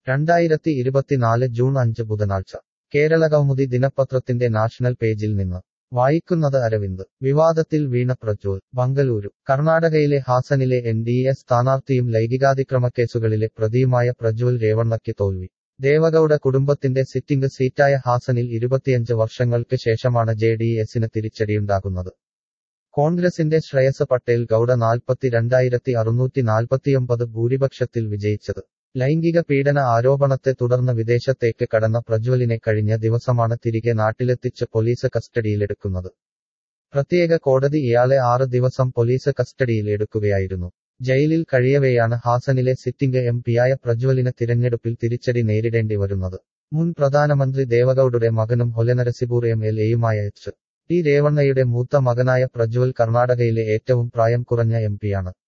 രണ്ടായിരത്തി ഇരുപത്തിനാല് ജൂൺ അഞ്ച് ബുധനാഴ്ച കേരള കൗമുദി ദിനപത്രത്തിന്റെ നാഷണൽ പേജിൽ നിന്ന് വായിക്കുന്നത് അരവിന്ദ് വിവാദത്തിൽ വീണ പ്രജ്വൽ ബംഗലൂരു കർണാടകയിലെ ഹാസനിലെ എൻ ഡി എ സ്ഥാനാർത്ഥിയും ലൈംഗികാതിക്രമക്കേസുകളിലെ പ്രതിയുമായ പ്രജ്വൽ രേവണ്ണയ്ക്ക് തോൽവി ദേവഗൌഡ കുടുംബത്തിന്റെ സിറ്റിംഗ് സീറ്റായ ഹാസനിൽ ഇരുപത്തിയഞ്ച് വർഷങ്ങൾക്ക് ശേഷമാണ് ജെ ഡി എസിന് തിരിച്ചടിയുണ്ടാകുന്നത് കോൺഗ്രസിന്റെ ശ്രേയസ് പട്ടേൽ ഗൌഡ നാൽപ്പത്തി രണ്ടായിരത്തി അറുന്നൂറ്റി നാൽപ്പത്തിയൊമ്പത് ഭൂരിപക്ഷത്തിൽ വിജയിച്ചത് ലൈംഗിക പീഡന ആരോപണത്തെ തുടർന്ന് വിദേശത്തേക്ക് കടന്ന പ്രജ്വലിനെ കഴിഞ്ഞ ദിവസമാണ് തിരികെ നാട്ടിലെത്തിച്ച് പോലീസ് കസ്റ്റഡിയിലെടുക്കുന്നത് പ്രത്യേക കോടതി ഇയാളെ ആറ് ദിവസം പോലീസ് കസ്റ്റഡിയിൽ എടുക്കുകയായിരുന്നു ജയിലിൽ കഴിയവെയാണ് ഹാസനിലെ സിറ്റിംഗ് എം പിയായ പ്രജ്വലിന് തിരഞ്ഞെടുപ്പിൽ തിരിച്ചടി നേരിടേണ്ടി വരുന്നത് മുൻ പ്രധാനമന്ത്രി ദേവഗൌഡയുടെ മകനും ഹൊലനരസിപൂർ എം എൽ എയുമായ എച്ച് ടി രേവണ്ണയുടെ മൂത്ത മകനായ പ്രജ്വൽ കർണാടകയിലെ ഏറ്റവും പ്രായം കുറഞ്ഞ എം പിയാണ്